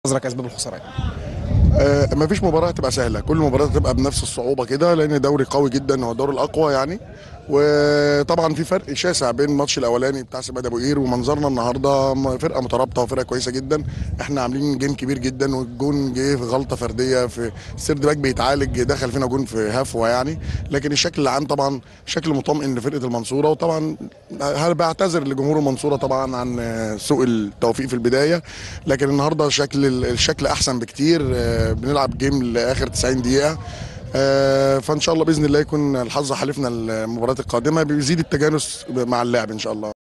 نظرك اسباب الخساره آه، مفيش مباراة هتبقى سهلة كل مباراة هتبقى بنفس الصعوبة كده لأن دوري قوي جدا هو الدوري الأقوى يعني وطبعا في فرق شاسع بين الماتش الأولاني بتاع سباد أبو قير ومنظرنا النهاردة م- فرقة مترابطة وفرقة كويسة جدا احنا عاملين جيم كبير جدا والجون جه في غلطة فردية في سيرد باك بيتعالج دخل فينا جون في هفوة يعني لكن الشكل العام طبعا شكل مطمئن لفرقة المنصورة وطبعا هل بعتذر لجمهور المنصورة طبعا عن آه، سوء التوفيق في البداية لكن النهارده شكل الشكل احسن بكتير آه، بنلعب جيم لاخر 90 دقيقه آه، فان شاء الله باذن الله يكون الحظ حالفنا المباريات القادمه بيزيد التجانس مع اللعب ان شاء الله